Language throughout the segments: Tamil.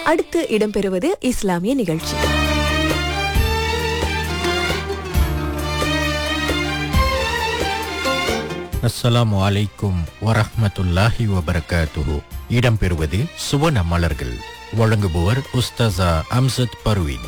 அடுத்து இடம்பெறுவது இஸ்லாமிய நிகழ்ச்சி அஸ்ஸலாமு அலைக்கும் வரஹ்மத்துல்லாஹி வபரகாத்துஹு இடம்பெறுவது சுவன மலர்கள் வழங்குபவர் உஸ்தாசா அம்சத் பர்வீன்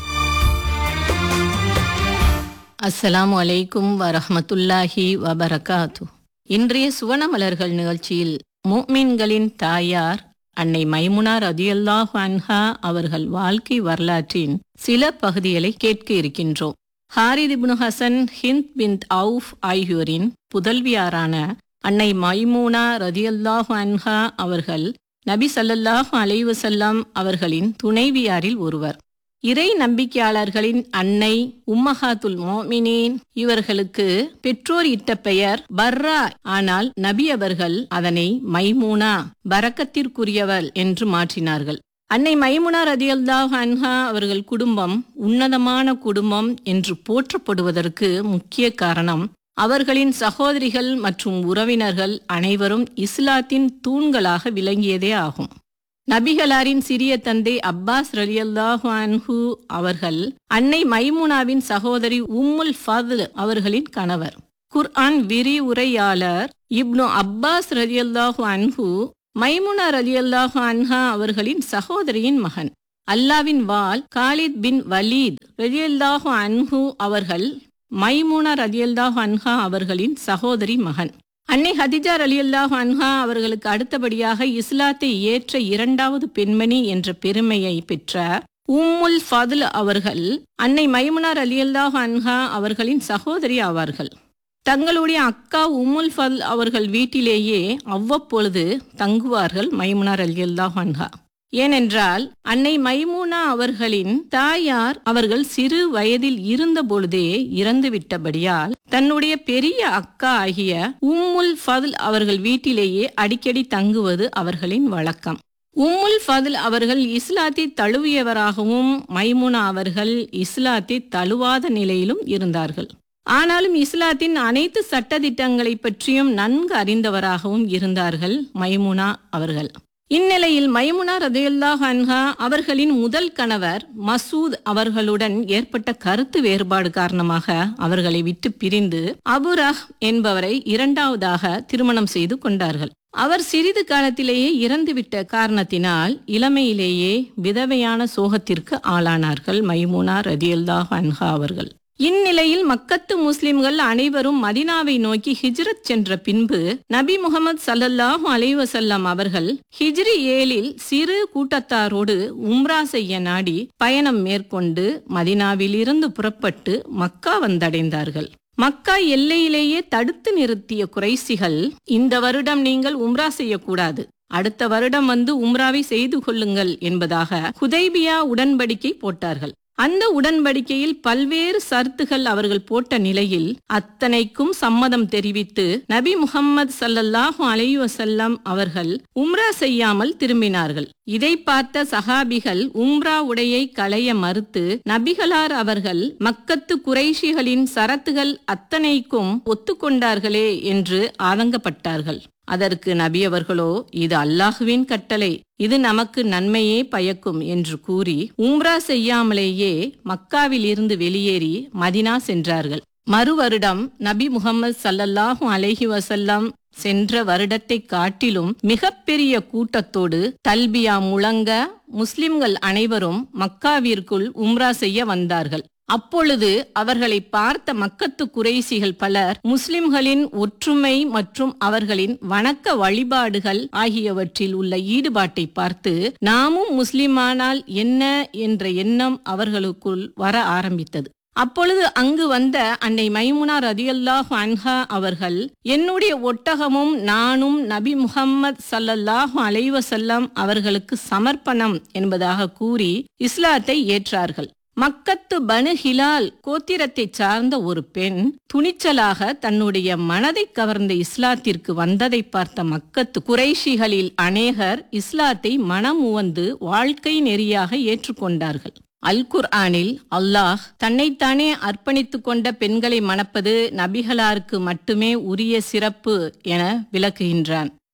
அஸ்ஸலாமு அலைக்கும் வரஹ்மத்துல்லாஹி வபரகாத்து இன்றைய சுவனமலர்கள் நிகழ்ச்சியில் முஃமின்களின் தாயார் அன்னை மைமுனா ரதியல்லாஹு அன்ஹா அவர்கள் வாழ்க்கை வரலாற்றின் சில பகுதிகளை கேட்க இருக்கின்றோம் Harith ibn Hasan Hind bin Awf ஆகியோரின் புதல்வியாரான அன்னை மைமூனா ரதியல்லாஹு அன்ஹா அவர்கள் நபி ஸல்லல்லாஹு அலைஹி வஸல்லம் அவர்களின் துணைவியாரில் ஒருவர் இறை நம்பிக்கையாளர்களின் அன்னை உம்மஹாத்துல் மோமினீன் இவர்களுக்கு பெற்றோர் இட்ட பெயர் பர்ரா ஆனால் நபி அவர்கள் அதனை மைமூனா பரக்கத்திற்குரியவள் என்று மாற்றினார்கள் அன்னை மைமுனா ரதியல்லாஹ் அன்ஹா அவர்கள் குடும்பம் உன்னதமான குடும்பம் என்று போற்றப்படுவதற்கு முக்கிய காரணம் அவர்களின் சகோதரிகள் மற்றும் உறவினர்கள் அனைவரும் இஸ்லாத்தின் தூண்களாக விளங்கியதே ஆகும் நபிகளாரின் சிறிய தந்தை அப்பாஸ் ரலியல்லாஹு அன்ஹு அவர்கள் அன்னை மைமுனாவின் சகோதரி உம்முல் ஃபதுல் அவர்களின் கணவர் குர்ஆன் விரிவுரையாளர் இப்னு அப்பாஸ் ரலியல்லாஹு அன்ஹு மைமுனா ரலியல்லாஹு அன்ஹா அவர்களின் சகோதரியின் மகன் அல்லாவின் வால் காலித் பின் வலீத் ரலியல்லாஹு அன்ஹு அவர்கள் மைமுனா ரலியல்லாஹு அன்ஹா அவர்களின் சகோதரி மகன் அன்னை ஹதிஜா ரலியல்லாஹு அன்ஹா அவர்களுக்கு அடுத்தபடியாக இஸ்லாத்தை ஏற்ற இரண்டாவது பெண்மணி என்ற பெருமையை பெற்ற உம்முல் ஃபதுல் அவர்கள் அன்னை மைமுனார் அலியல்லாஹு அன்ஹா அவர்களின் சகோதரி ஆவார்கள் தங்களுடைய அக்கா உம்முல் ஃபதுல் அவர்கள் வீட்டிலேயே அவ்வப்பொழுது தங்குவார்கள் மைமுனார் அலியல்லாஹு அன்ஹா ஏனென்றால் அன்னை மைமூனா அவர்களின் தாயார் அவர்கள் சிறு வயதில் இருந்த பொழுதே இறந்துவிட்டபடியால் தன்னுடைய பெரிய அக்கா ஆகிய உம்முல் ஃபதுல் அவர்கள் வீட்டிலேயே அடிக்கடி தங்குவது அவர்களின் வழக்கம் உம்முல் ஃபதுல் அவர்கள் இஸ்லாத்தை தழுவியவராகவும் மைமுனா அவர்கள் இஸ்லாத்தை தழுவாத நிலையிலும் இருந்தார்கள் ஆனாலும் இஸ்லாத்தின் அனைத்து சட்டதிட்டங்களை பற்றியும் நன்கு அறிந்தவராகவும் இருந்தார்கள் மைமுனா அவர்கள் இந்நிலையில் மைமுனா ரதையுல்லாஹ் அன்ஹா அவர்களின் முதல் கணவர் மசூத் அவர்களுடன் ஏற்பட்ட கருத்து வேறுபாடு காரணமாக அவர்களை விட்டு பிரிந்து அபுரஹ் என்பவரை இரண்டாவதாக திருமணம் செய்து கொண்டார்கள் அவர் சிறிது காலத்திலேயே இறந்துவிட்ட காரணத்தினால் இளமையிலேயே விதவையான சோகத்திற்கு ஆளானார்கள் மைமுனா ரதியுல்லாஹ் அன்ஹா அவர்கள் இந்நிலையில் மக்கத்து முஸ்லிம்கள் அனைவரும் மதினாவை நோக்கி ஹிஜ்ரத் சென்ற பின்பு நபி முகமது சல்லல்லாஹு அலைவசல்லம் அவர்கள் ஹிஜ்ரி ஏழில் சிறு கூட்டத்தாரோடு உம்ரா செய்ய நாடி பயணம் மேற்கொண்டு மதினாவிலிருந்து புறப்பட்டு மக்கா வந்தடைந்தார்கள் மக்கா எல்லையிலேயே தடுத்து நிறுத்திய குறைசிகள் இந்த வருடம் நீங்கள் உம்ரா செய்யக்கூடாது அடுத்த வருடம் வந்து உம்ராவை செய்து கொள்ளுங்கள் என்பதாக ஹுதைபியா உடன்படிக்கை போட்டார்கள் அந்த உடன்படிக்கையில் பல்வேறு சர்த்துகள் அவர்கள் போட்ட நிலையில் அத்தனைக்கும் சம்மதம் தெரிவித்து நபி முகம்மது சல்லல்லாஹு அலைஹி வசல்லம் அவர்கள் உம்ரா செய்யாமல் திரும்பினார்கள் இதை பார்த்த சஹாபிகள் உம்ரா உடையை களைய மறுத்து நபிகளார் அவர்கள் மக்கத்து குறைஷிகளின் சரத்துகள் அத்தனைக்கும் ஒத்துக்கொண்டார்களே என்று ஆதங்கப்பட்டார்கள் அதற்கு நபி அவர்களோ இது அல்லாஹுவின் கட்டளை இது நமக்கு நன்மையே பயக்கும் என்று கூறி உம்ரா செய்யாமலேயே மக்காவில் இருந்து வெளியேறி மதினா சென்றார்கள் மறு வருடம் நபி முகமது சல்லல்லாஹு அலைஹி வசல்லம் சென்ற வருடத்தை காட்டிலும் மிகப்பெரிய கூட்டத்தோடு தல்பியா முழங்க முஸ்லிம்கள் அனைவரும் மக்காவிற்குள் உம்ரா செய்ய வந்தார்கள் அப்பொழுது அவர்களை பார்த்த மக்கத்து குறைசிகள் பலர் முஸ்லிம்களின் ஒற்றுமை மற்றும் அவர்களின் வணக்க வழிபாடுகள் ஆகியவற்றில் உள்ள ஈடுபாட்டை பார்த்து நாமும் முஸ்லிமானால் என்ன என்ற எண்ணம் அவர்களுக்குள் வர ஆரம்பித்தது அப்பொழுது அங்கு வந்த அன்னை மைமுனா ரதியல்லாஹு அன்ஹா அவர்கள் என்னுடைய ஒட்டகமும் நானும் நபி முகம்மது சல்லல்லாஹு அலைவசல்லம் அவர்களுக்கு சமர்ப்பணம் என்பதாக கூறி இஸ்லாத்தை ஏற்றார்கள் மக்கத்து பனு ஹிலால் கோத்திரத்தை சார்ந்த ஒரு பெண் துணிச்சலாக தன்னுடைய மனதை கவர்ந்த இஸ்லாத்திற்கு வந்ததை பார்த்த மக்கத்து குறைஷிகளில் அநேகர் இஸ்லாத்தை மனமுவந்து வாழ்க்கை நெறியாக ஏற்றுக்கொண்டார்கள் அல் குர்ஆனில் அல்லாஹ் தன்னைத்தானே அர்ப்பணித்துக் கொண்ட பெண்களை மணப்பது நபிகளாருக்கு மட்டுமே உரிய சிறப்பு என விளக்குகின்றான்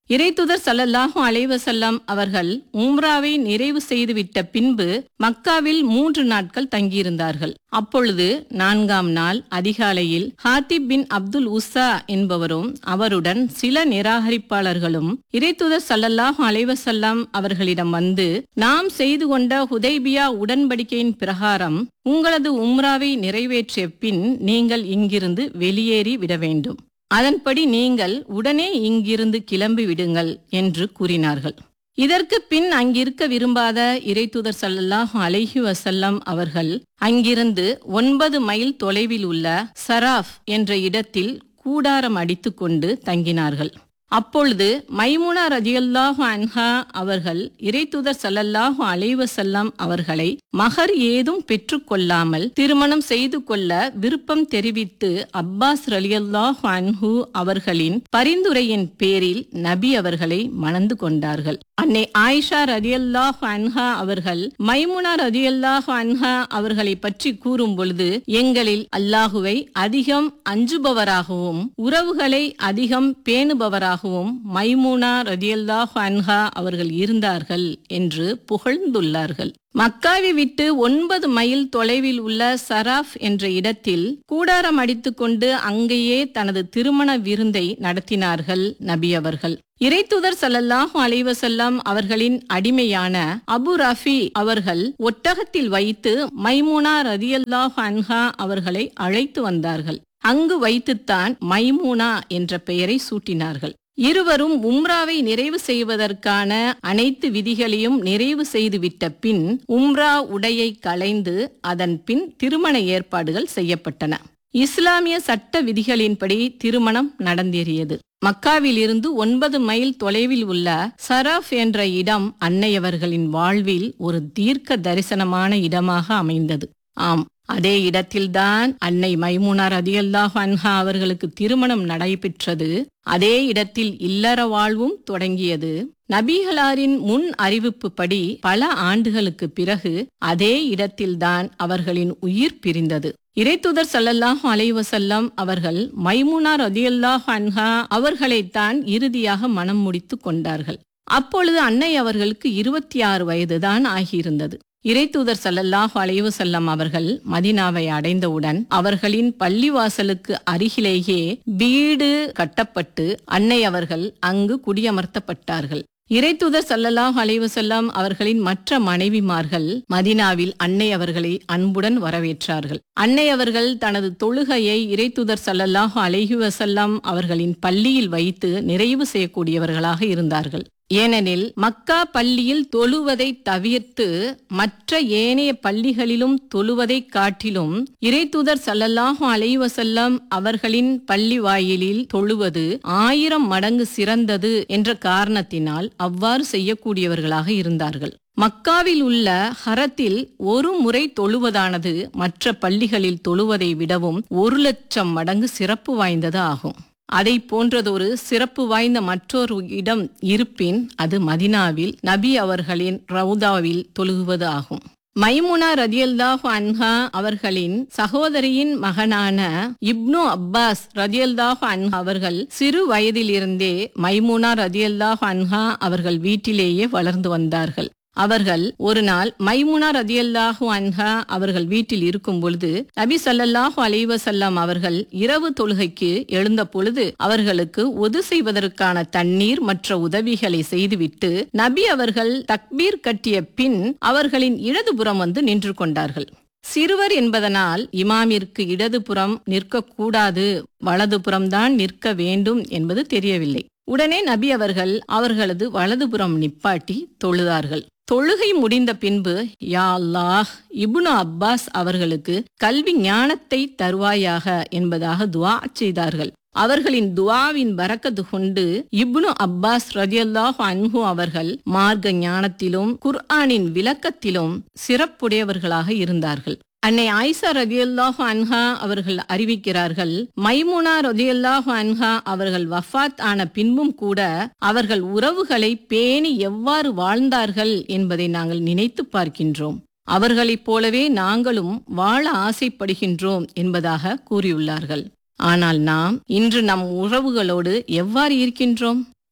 இறைத்துதர் ஸல்லல்லாஹு அலைஹி வஸல்லம் அவர்கள் உம்ராவை நிறைவு செய்துவிட்ட பின்பு மக்காவில் மூன்று நாட்கள் தங்கியிருந்தார்கள் அப்பொழுது நான்காம் நாள் அதிகாலையில் ஹாத்திப் பின் அப்துல் உஸா என்பவரும் அவருடன் சில நிராகரிப்பாளர்களும் இறைத்துதர் ஸல்லல்லாஹு அலைஹி வஸல்லம் அவர்களிடம் வந்து நாம் செய்து கொண்ட ஹுதைபியா உடன்படிக்கையின் பிரகாரம் உங்களது உம்ராவை நிறைவேற்றிய பின் நீங்கள் இங்கிருந்து வெளியேறி விட வேண்டும் அதன்படி நீங்கள் உடனே இங்கிருந்து கிளம்பி விடுங்கள் என்று கூறினார்கள் இதற்கு பின் அங்கிருக்க விரும்பாத இறைத்தூதர் ஸல்லல்லாஹு அலைஹி வஸல்லம் அவர்கள் அங்கிருந்து ஒன்பது மைல் தொலைவில் உள்ள சராஃப் என்ற இடத்தில் கூடாரம் அடித்துக்கொண்டு தங்கினார்கள் அப்பொழுது மைமுனா ரதியல்லாஹு அன்ஹா அவர்கள் இறைத்துதர் ஸல்லல்லாஹு அலைஹி வஸல்லம் அவர்களை மகர் ஏதும் பெற்றுக்கொள்ளாமல் திருமணம் செய்து கொள்ள விருப்பம் தெரிவித்து அப்பாஸ் ரலியல்லாஹு அன்ஹு அவர்களின் பரிந்துரையின் பேரில் நபி அவர்களை மணந்து கொண்டார்கள் அன்னை ஆயிஷா ரதியல்லாஹு அன்ஹா அவர்கள் மைமுனா ரதியல்லாஹு அன்ஹா அவர்களை பற்றி கூறும் பொழுது எங்களில் அல்லாஹுவை அதிகம் அஞ்சுபவராகவும் உறவுகளை அதிகம் பேணுபவராகவும் மைமுனா ரதியல்லாஹு அன்ஹா அவர்கள் இருந்தார்கள் என்று புகழ்ந்துள்ளார்கள் மக்காவை விட்டு ஒன்பது மைல் தொலைவில் உள்ள சராஃப் என்ற இடத்தில் கூடாரம் அடித்துக்கொண்டு அங்கேயே தனது திருமண விருந்தை நடத்தினார்கள் நபி அவர்கள் இறைத்துதர் ஸல்லல்லாஹு அலைஹி வஸல்லம் அவர்களின் அடிமையான அபு ரஃபி அவர்கள் ஒட்டகத்தில் வைத்து மைமுனா ரதியல்லாஹு அன்ஹா அவர்களை அழைத்து வந்தார்கள் அங்கு வைத்துத்தான் மைமுனா என்ற பெயரை சூட்டினார்கள் இருவரும் உம்ராவை நிறைவு செய்வதற்கான அனைத்து விதிகளையும் நிறைவு செய்துவிட்ட பின் உம்ரா உடையை களைந்து அதன் பின் திருமண ஏற்பாடுகள் செய்யப்பட்டன இஸ்லாமிய சட்ட விதிகளின்படி திருமணம் நடந்தேறியது மக்காவில் இருந்து ஒன்பது மைல் தொலைவில் உள்ள சராஃப் என்ற இடம் அன்னையவர்களின் வாழ்வில் ஒரு தீர்க்க தரிசனமான இடமாக அமைந்தது ஆம் அதே இடத்தில்தான் அன்னை மைமுனா ரதியல்லாஹு அன்ஹா அவர்களுக்கு திருமணம் நடைபெற்றது அதே இடத்தில் இல்லற வாழ்வும் தொடங்கியது நபிகளாரின் முன் அறிவிப்புப்படி பல ஆண்டுகளுக்கு பிறகு அதே இடத்தில்தான் அவர்களின் உயிர் பிரிந்தது இறைத்துதர் ஸல்லல்லாஹு அலைஹி வஸல்லம் அவர்கள் மைமுனா ரதியல்லாஹு அன்ஹா அவர்களைத்தான் இறுதியாக மனம் முடித்து கொண்டார்கள் அப்பொழுது அன்னை அவர்களுக்கு இருபத்தி ஆறு வயதுதான் ஆகியிருந்தது இறைத்தூதர் ஸல்லல்லாஹு அலைஹி வஸல்லம் அவர்கள் மதினாவை அடைந்தவுடன் அவர்களின் பள்ளிவாசலுக்கு அருகிலேயே வீடு கட்டப்பட்டு அன்னை அவர்கள் அங்கு குடியமர்த்தப்பட்டார்கள் இறைத்தூதர் ஸல்லல்லாஹு அலைஹி வஸல்லம் அவர்களின் மற்ற மனைவிமார்கள் மதினாவில் அன்னை அவர்களை அன்புடன் வரவேற்றார்கள் அன்னை அவர்கள் தனது தொழுகையை இறைத்தூதர் ஸல்லல்லாஹு அலைஹி வஸல்லம் அவர்களின் பள்ளியில் வைத்து நிறைவு செய்யக்கூடியவர்களாக இருந்தார்கள் ஏனெனில் மக்கா பள்ளியில் தொழுவதை தவிர்த்து மற்ற ஏனைய பள்ளிகளிலும் தொழுவதை காட்டிலும் இறைத்தூதர் ஸல்லல்லாஹு அலைஹி வஸல்லம் அவர்களின் பள்ளி வாயிலில் தொழுவது ஆயிரம் மடங்கு சிறந்தது என்ற காரணத்தினால் அவ்வாறு செய்யக்கூடியவர்களாக இருந்தார்கள் மக்காவில் உள்ள ஹரத்தில் ஒரு முறை தொழுவதானது மற்ற பள்ளிகளில் தொழுவதை விடவும் ஒரு லட்சம் மடங்கு சிறப்பு வாய்ந்தது ஆகும் அதை போன்றதொரு சிறப்பு வாய்ந்த மற்றொரு இடம் இருப்பின் அது மதினாவில் நபி அவர்களின் ரவுதாவில் தொழுகுவது ஆகும் மைமுனா ரதியல்தாஹு அன்ஹா அவர்களின் சகோதரியின் மகனான இப்னு அப்பாஸ் ரதியல்தாஹு அன்ஹா அவர்கள் சிறு வயதிலிருந்தே மைமுனா ரதியல்தாஹு அன்ஹா அவர்கள் வீட்டிலேயே வளர்ந்து வந்தார்கள் அவர்கள் ஒரு நாள் மைமுனா ரதியல்லாஹு அன்ஹா அவர்கள் வீட்டில் இருக்கும் பொழுது நபி ஸல்லல்லாஹு அலைஹி வஸல்லம் அவர்கள் இரவு தொழுகைக்கு எழுந்த பொழுது அவர்களுக்கு ஒது செய்வதற்கான தண்ணீர் மற்ற உதவிகளை செய்துவிட்டு நபி அவர்கள் தக்பீர் கட்டிய பின் அவர்களின் இடதுபுறம் வந்து நின்று கொண்டார்கள் சிறுவர் என்பதனால் இமாமிற்கு இடதுபுறம் நிற்கக்கூடாது வலதுபுறம்தான் நிற்க வேண்டும் என்பது தெரியவில்லை உடனே நபி அவர்கள் அவர்களது வலதுபுறம் நிப்பாட்டி தொழுதார்கள் தொழுகை முடிந்த பின்பு யா அல்லாஹ் இப்னு அப்பாஸ் அவர்களுக்கு கல்வி ஞானத்தை தருவாயாக என்பதாக துவா செய்தார்கள் அவர்களின் துவாவின் பரக்கத்து கொண்டு இப்னு அப்பாஸ் ரதியல்லாஹு அன்ஹு அவர்கள் மார்க்க ஞானத்திலும் குர்ஆனின் விளக்கத்திலும் சிறப்புடையவர்களாக இருந்தார்கள் அன்னை ஆயிஷா ரதியல்லாஹு அன்ஹா அவர்கள் அறிவிக்கிறார்கள் மைமுனா ரதியல்லாஹு அன்ஹா அவர்கள் வஃபாத் ஆன பின்பும் கூட அவர்கள் உறவுகளை பேணி எவ்வாறு வாழ்ந்தார்கள் என்பதை நாங்கள் நினைத்து பார்க்கின்றோம் அவர்களைப் போலவே நாங்களும் வாழ ஆசைப்படுகின்றோம் என்பதாக கூறியுள்ளார்கள் ஆனால் நாம் இன்று நம் உறவுகளோடு எவ்வாறு இருக்கின்றோம்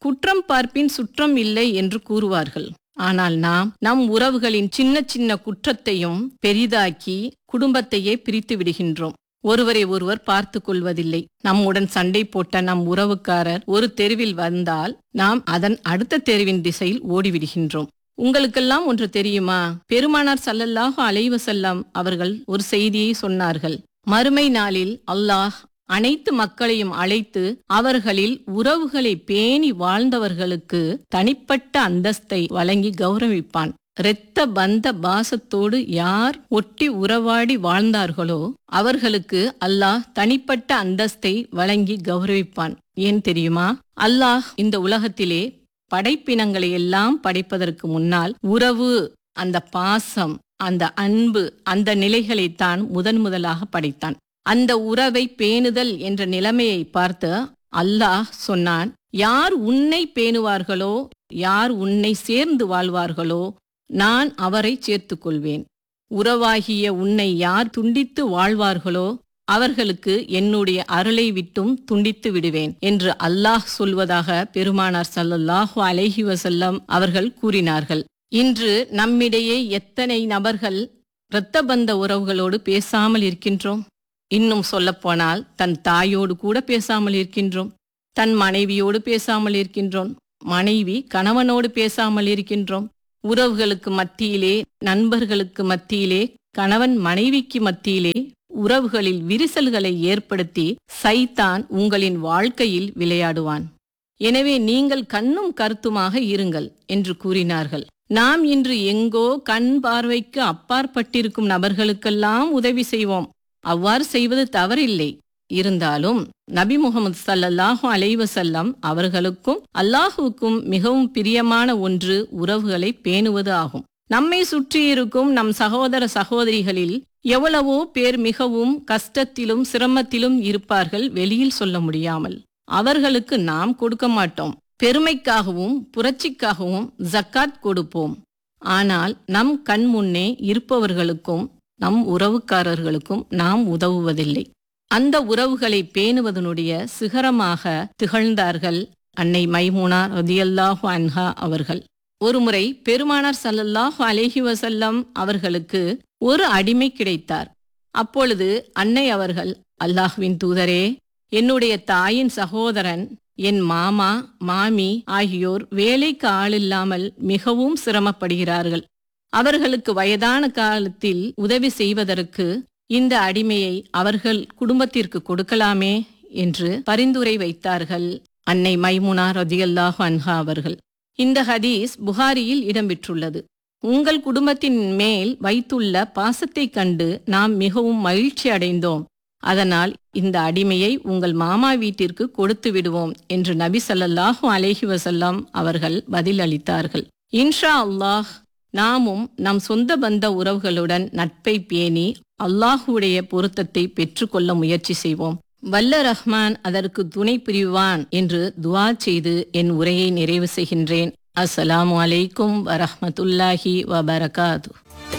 குற்றம் பார்ப்பின் சுற்றம் இல்லை என்று கூறுவார்கள் ஆனால் நாம் நம் உறவுகளின் சின்ன சின்ன குற்றத்தையும் பெரிதாக்கி குடும்பத்தையே பிரித்து விடுகின்றோம் ஒருவரை ஒருவர் பார்த்து கொள்வதில்லை நம்முடன் சண்டை போட்ட நம் உறவுக்காரர் ஒரு தெருவில் வந்தால் நாம் அதன் அடுத்த தெருவின் திசையில் ஓடிவிடுகின்றோம் உங்களுக்கெல்லாம் ஒன்று தெரியுமா பெருமானார் சல்லல்லாஹு அலைவசல்லம் அவர்கள் ஒரு செய்தியை சொன்னார்கள் மறுமை நாளில் அல்லாஹ் அனைத்து மக்களையும் அழைத்து அவர்களில் உறவுகளை பேணி வாழ்ந்தவர்களுக்கு தனிப்பட்ட அந்தஸ்தை வழங்கி கௌரவிப்பான் இரத்த பந்த பாசத்தோடு யார் ஒட்டி உறவாடி வாழ்ந்தார்களோ அவர்களுக்கு அல்லாஹ் தனிப்பட்ட அந்தஸ்தை வழங்கி கௌரவிப்பான் ஏன் தெரியுமா அல்லாஹ் இந்த உலகத்திலே படைப்பினங்களை எல்லாம் படைப்பதற்கு முன்னால் உறவு அந்த பாசம் அந்த அன்பு அந்த நிலைகளைத்தான் முதன் முதலாக படைத்தான் அந்த உறவை பேணுதல் என்ற நிலைமையை பார்த்து அல்லாஹ் சொன்னான் யார் உன்னை பேணுவார்களோ யார் உன்னை சேர்ந்து வாழ்வார்களோ நான் அவரை சேர்த்துக் கொள்வேன் உறவாகிய உன்னை யார் துண்டித்து வாழ்வார்களோ அவர்களுக்கு என்னுடைய அருளை விட்டும் துண்டித்து விடுவேன் என்று அல்லாஹ் சொல்வதாக பெருமானார் சல்லல்லாஹு அலைஹி வசல்லம் அவர்கள் கூறினார்கள் இன்று நம்மிடையே எத்தனை நபர்கள் இரத்த பந்த உறவுகளோடு பேசாமல் இருக்கின்றோம் இன்னும் சொல்லப்போனால் தன் தாயோடு கூட பேசாமல் இருக்கின்றோம் தன் மனைவியோடு பேசாமல் இருக்கின்றோம் மனைவி கணவனோடு பேசாமல் இருக்கின்றோம் உறவுகளுக்கு மத்தியிலே நண்பர்களுக்கு மத்தியிலே கணவன் மனைவிக்கு மத்தியிலே உறவுகளில் விரிசல்களை ஏற்படுத்தி சைத்தான் உங்களின் வாழ்க்கையில் விளையாடுவான் எனவே நீங்கள் கண்ணும் கருத்துமாக இருங்கள் என்று கூறினார்கள் நாம் இன்று எங்கோ கண் பார்வைக்கு அப்பாற்பட்டிருக்கும் நபர்களுக்கெல்லாம் உதவி செய்வோம் அவ்வாறு செய்வது தவறில்லை இருந்தாலும் நபி முகமது சல்லல்லாஹு அலைவசல்லம் அவர்களுக்கும் அல்லாஹுவுக்கும் மிகவும் பிரியமான ஒன்று உறவுகளை பேணுவது ஆகும் நம்மை சுற்றியிருக்கும் நம் சகோதர சகோதரிகளில் எவ்வளவோ பேர் மிகவும் கஷ்டத்திலும் சிரமத்திலும் இருப்பார்கள் வெளியில் சொல்ல முடியாமல் அவர்களுக்கு நாம் கொடுக்க மாட்டோம் பெருமைக்காகவும் புரட்சிக்காகவும் ஜக்காத் கொடுப்போம் ஆனால் நம் கண் முன்னே இருப்பவர்களுக்கும் நம் உறவுக்காரர்களுக்கும் நாம் உதவுவதில்லை அந்த உறவுகளை பேணுவதனுடைய சிகரமாக திகழ்ந்தார்கள் அன்னை மைமூனா ரதியல்லாஹு அன்ஹா அவர்கள் ஒருமுறை பெருமானார் சல்லல்லாஹு அலேஹி வசல்லம் அவர்களுக்கு ஒரு அடிமை கிடைத்தார் அப்பொழுது அன்னை அவர்கள் அல்லாஹ்வின் தூதரே என்னுடைய தாயின் சகோதரன் என் மாமா மாமி ஆகியோர் வேலைக்கு ஆளில்லாமல் மிகவும் சிரமப்படுகிறார்கள் அவர்களுக்கு வயதான காலத்தில் உதவி செய்வதற்கு இந்த அடிமையை அவர்கள் குடும்பத்திற்கு கொடுக்கலாமே என்று பரிந்துரை வைத்தார்கள் அன்னை மைமுனா ரதியல்லாஹு அன்ஹா அவர்கள் இந்த ஹதீஸ் புகாரியில் இடம்பெற்றுள்ளது உங்கள் குடும்பத்தின் மேல் வைத்துள்ள பாசத்தைக் கண்டு நாம் மிகவும் மகிழ்ச்சி அடைந்தோம் அதனால் இந்த அடிமையை உங்கள் மாமா வீட்டிற்கு கொடுத்து விடுவோம் என்று நபி ஸல்லல்லாஹு அலைஹி வஸல்லம் அவர்கள் பதிலளித்தார்கள் இன்ஷா அல்லாஹ் நாமும் நம் சொந்த பந்த உறவுகளுடன் நட்பை பேணி அல்லாஹுடைய பொருத்தத்தை பெற்றுக்கொள்ள முயற்சி செய்வோம் வல்ல ரஹ்மான் அதற்கு துணை புரிவான் என்று துவா செய்து என் உரையை நிறைவு செய்கின்றேன் அஸ்ஸலாமு அலைக்கும் வரஹ்மத்துல்லாஹி வபரகாது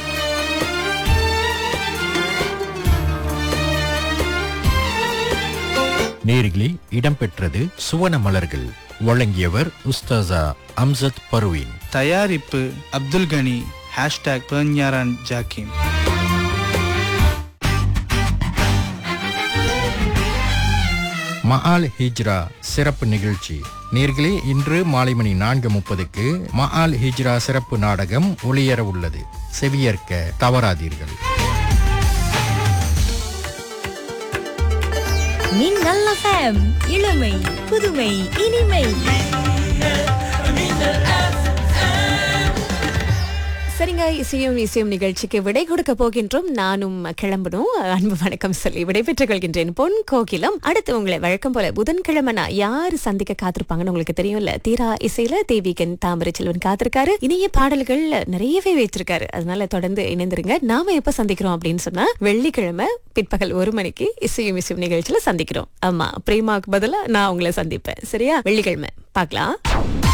நேரிலே இடம்பெற்றது சுவன மலர்கள் வழங்கியவர் உஸ்தாசா அம்சத் பர்வீன் தயாரிப்பு அப்துல் கனி ஹேஷ்டாக் பெர்ஞாரான் ஜாக்கிம் மஆல் ஹிஜ்ரா சிறப்பு நிகழ்ச்சி நேர்களே இன்று மாலை மணி நான்கு முப்பதுக்கு மஆல் ஹிஜ்ரா சிறப்பு நாடகம் ஒளியர உள்ளது செவியேற்க தவறாதீர்கள் மின்னல் எஃப்எம் இளமை புதுமை இனிமை சரிங்க இசையும் இசையும் நிகழ்ச்சிக்கு விடை கொடுக்க போகின்றோம் நானும் கிளம்பணும் அன்பு வணக்கம் சொல்லி விடை பெற்றுக் கொள்கின்றேன் பொன் கோகிலம் அடுத்து உங்களை வழக்கம் போல புதன்கிழமை நான் யாரு சந்திக்க காத்திருப்பாங்கன்னு உங்களுக்கு தெரியும்ல தீரா இசையில தேவிகன் தாமரை செல்வன் காத்திருக்காரு இனிய பாடல்கள் நிறையவே வைத்திருக்காரு அதனால தொடர்ந்து இணைந்திருங்க நாம எப்ப சந்திக்கிறோம் அப்படின்னு சொன்னா வெள்ளிக்கிழமை பிற்பகல் ஒரு மணிக்கு இசையும் இசையும் நிகழ்ச்சியில சந்திக்கிறோம் ஆமா பிரேமாவுக்கு பதிலா நான் உங்களை சந்திப்பேன் சரியா வெள்ளிக்கிழமை பார்க்கலாம்